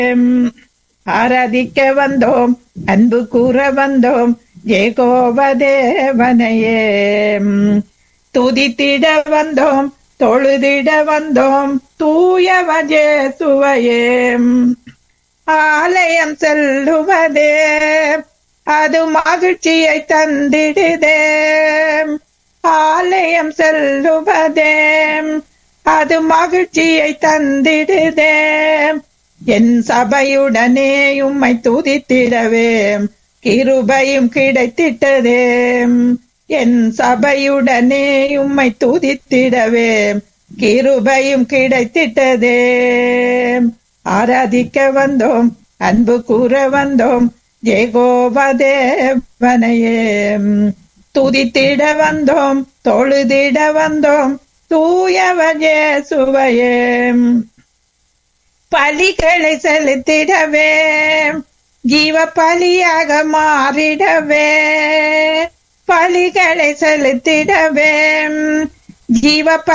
ஆராதிக்க வந்தோம் அன்பு கூற வந்தோம் ஜேகோவதேவனையே துதித்திட வந்தோம் தொழுதிட வந்தோம் தூயவஜே சுவையே ஆலயம் செல்லுவதே அது மகிழ்ச்சியை தந்திடுதே ஆலயம் செல்லுவதே அது மகிழ்ச்சியை தந்திடுதே என் சபையுடனே உம்மை துதித்திடவே கிருபையும் கிடைத்திட்டதே என் சபையுடனே உம்மை துதித்திடவே கிருபையும் கிடைத்திட்டதே ஆராதிக்க வந்தோம் அன்பு கூற வந்தோம் ஜெகோபதேவனையே துதித்திட வந்தோம் தொழுதிட வந்தோம் தூயவஜே சுவையே பலிகளை செலுத்திடவே ஜீவ பலியாக மாறிடவே பலிகளை செலுத்திடவே ஜீவ